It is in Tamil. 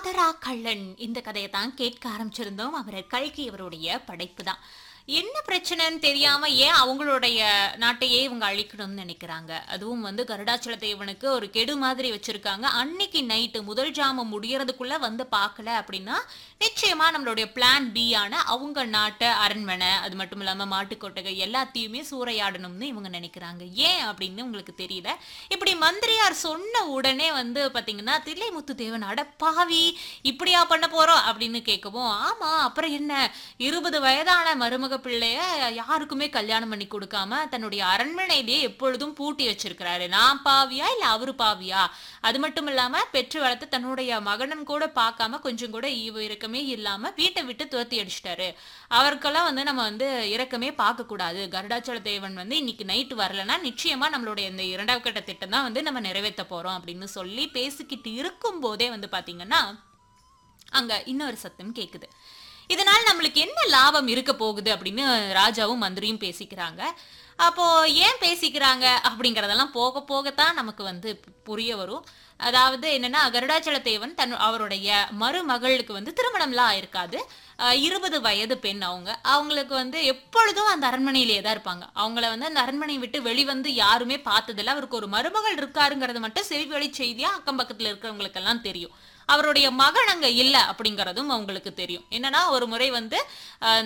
காதரா கள்ளன் இந்த கதையை தான் கேட்க ஆரம்பிச்சிருந்தோம் அவர் கல்கி அவருடைய படைப்பு தான் என்ன பிரச்சனைன்னு தெரியாம ஏன் அவங்களுடைய நாட்டையே இவங்க அழிக்கணும்னு நினைக்கிறாங்க அதுவும் வந்து கருடாச்சல தேவனுக்கு ஒரு கெடு மாதிரி வச்சிருக்காங்க அன்னைக்கு நைட்டு முதல் ஜாமம் முடியறதுக்குள்ள வந்து பார்க்கல அப்படின்னா நிச்சயமா நம்மளுடைய பிளான் பி ஆன அவங்க நாட்டை அரண்மனை அது மட்டும் இல்லாம மாட்டுக்கொட்டகை எல்லாத்தையுமே சூறையாடணும்னு இவங்க நினைக்கிறாங்க ஏன் அப்படின்னு உங்களுக்கு தெரியல இப்படி மந்திரியார் சொன்ன உடனே வந்து பாத்தீங்கன்னா தில்லைமுத்து தேவன் அடப்பாவி இப்படியா பண்ண போறோம் அப்படின்னு கேட்கவும் ஆமா அப்புறம் என்ன இருபது வயதான மருமக பிள்ளைய யாருக்குமே கல்யாணம் பண்ணி கொடுக்காம தன்னுடைய அரண்மனையிலேயே எப்பொழுதும் பூட்டி வச்சிருக்கிறாரு நான் பாவியா இல்ல அவரு பாவியா அது மட்டும் இல்லாம பெற்று வளர்த்து தன்னுடைய மகனும் கூட பார்க்காம கொஞ்சம் கூட ஈவு இறக்கமே இல்லாம வீட்டை விட்டு துரத்தி அடிச்சிட்டாரு அவருக்கெல்லாம் வந்து நம்ம வந்து இறக்கமே பார்க்க கூடாது கருடாச்சல தேவன் வந்து இன்னைக்கு நைட்டு வரலன்னா நிச்சயமா நம்மளுடைய இந்த இரண்டாவது கட்ட திட்டம் தான் வந்து நம்ம நிறைவேற்ற போறோம் அப்படின்னு சொல்லி பேசிக்கிட்டு இருக்கும் போதே வந்து பாத்தீங்கன்னா அங்க இன்னொரு சத்தம் கேக்குது இதனால் நம்மளுக்கு என்ன லாபம் இருக்க போகுது அப்படின்னு ராஜாவும் மந்திரியும் பேசிக்கிறாங்க அப்போ ஏன் பேசிக்கிறாங்க அப்படிங்கறதெல்லாம் போக போகத்தான் நமக்கு வந்து புரிய வரும் அதாவது என்னன்னா கருடாச்சல தேவன் தன் அவருடைய மருமகளுக்கு வந்து திருமணம்லாம் ஆயிருக்காது அஹ் இருபது வயது பெண் அவங்க அவங்களுக்கு வந்து எப்பொழுதும் அந்த அரண்மனையிலேயே தான் இருப்பாங்க அவங்கள வந்து அந்த அரண்மனையை விட்டு வெளிவந்து யாருமே பார்த்ததில்ல அவருக்கு ஒரு மருமகள் இருக்காருங்கிறது மட்டும் செவி வழி செய்தியா அக்கம் பக்கத்துல இருக்கிறவங்களுக்கெல்லாம் தெரியும் அவருடைய மகன் அங்க இல்ல அப்படிங்கறதும் அவங்களுக்கு தெரியும் என்னன்னா ஒரு முறை வந்து அஹ்,